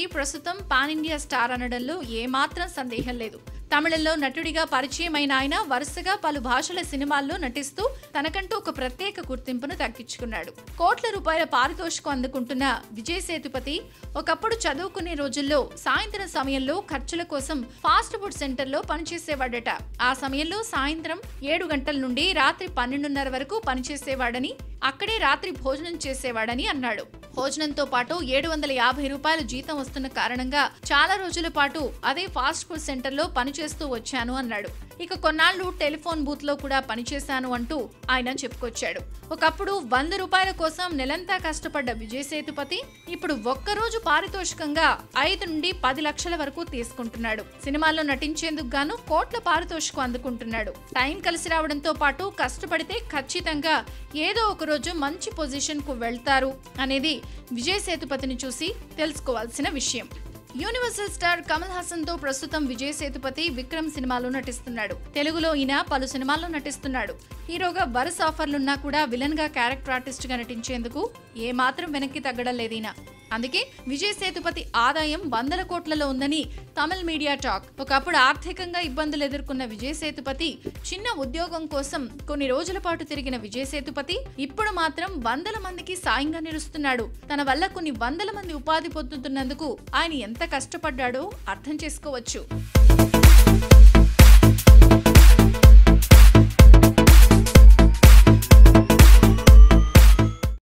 సేతుపతి ప్రస్తుతం pan India star అనడంలో ఏమాత్రం సందేహం లేదు తమిళంలో నటుడిగా పరిచయమైన ఆయన వరుసగా పలు భాషల సినిమాల్లో నటిస్తూ తనకంటూ ఒక ప్రత్యేక గుర్తింపును దక్కించుకున్నాడు కోట్ల రూపాయల పారితోషికం అందుకుంటున్న విజయ్ సేతుపతి ఒకప్పుడు చదువుకునే రోజుల్లో సాయంత్రం సమయంలో ఖర్చుల కోసం ఫాస్ట్ ఫుడ్ సెంటర్లో పనిచేసేవాడట ఆ సమయంలో సాయంత్రం ఏడు గంటల నుండి రాత్రి పన్నెండున్నర వరకు పనిచేసేవాడని అక్కడే రాత్రి భోజనం చేసేవాడని అన్నాడు భోజనంతో పాటు ఏడు వందల యాభై రూపాయల జీతం వస్తున్న కారణంగా చాలా రోజుల పాటు అదే ఫాస్ట్ ఫుడ్ సెంటర్లో పనిచేస్తూ వచ్చాను అన్నాడు ఇక కొన్నాళ్ళు టెలిఫోన్ బూత్ లో కూడా పనిచేశాను అంటూ ఆయన చెప్పుకొచ్చాడు ఒకప్పుడు వంద రూపాయల కోసం నెలంతా కష్టపడ్డ విజయ్ సేతుపతి ఇప్పుడు ఒక్కరోజు పారితోషికంగా ఐదు నుండి పది లక్షల వరకు తీసుకుంటున్నాడు సినిమాల్లో నటించేందుకు గాను కోట్ల పారితోషికం అందుకుంటున్నాడు టైం కలిసి రావడంతో పాటు కష్టపడితే ఖచ్చితంగా ఏదో ఒక రోజు మంచి పొజిషన్ కు వెళ్తారు అనేది విజయ్ సేతుపతిని చూసి తెలుసుకోవాల్సిన విషయం యూనివర్సల్ స్టార్ కమల్ హాసన్ తో ప్రస్తుతం విజయ్ సేతుపతి విక్రమ్ సినిమాలో నటిస్తున్నాడు తెలుగులో ఈయన పలు సినిమాల్లో నటిస్తున్నాడు హీరోగా వరుస ఆఫర్లున్నా కూడా విలన్ గా క్యారెక్టర్ ఆర్టిస్ట్ గా నటించేందుకు ఏ మాత్రం వెనక్కి తగ్గడం లేదు ఈయన అందుకే విజయ్ సేతుపతి ఆదాయం వందల కోట్లలో ఉందని తమిళ్ మీడియా టాక్ ఒకప్పుడు ఆర్థికంగా ఇబ్బందులు ఎదుర్కొన్న విజయ్ సేతుపతి చిన్న ఉద్యోగం కోసం కొన్ని రోజుల పాటు తిరిగిన విజయ్ సేతుపతి ఇప్పుడు మాత్రం వందల మందికి సాయంగా నిలుస్తున్నాడు తన వల్ల కొన్ని వందల మంది ఉపాధి పొందుతున్నందుకు ఆయన ఎంత కష్టపడ్డాడో అర్థం చేసుకోవచ్చు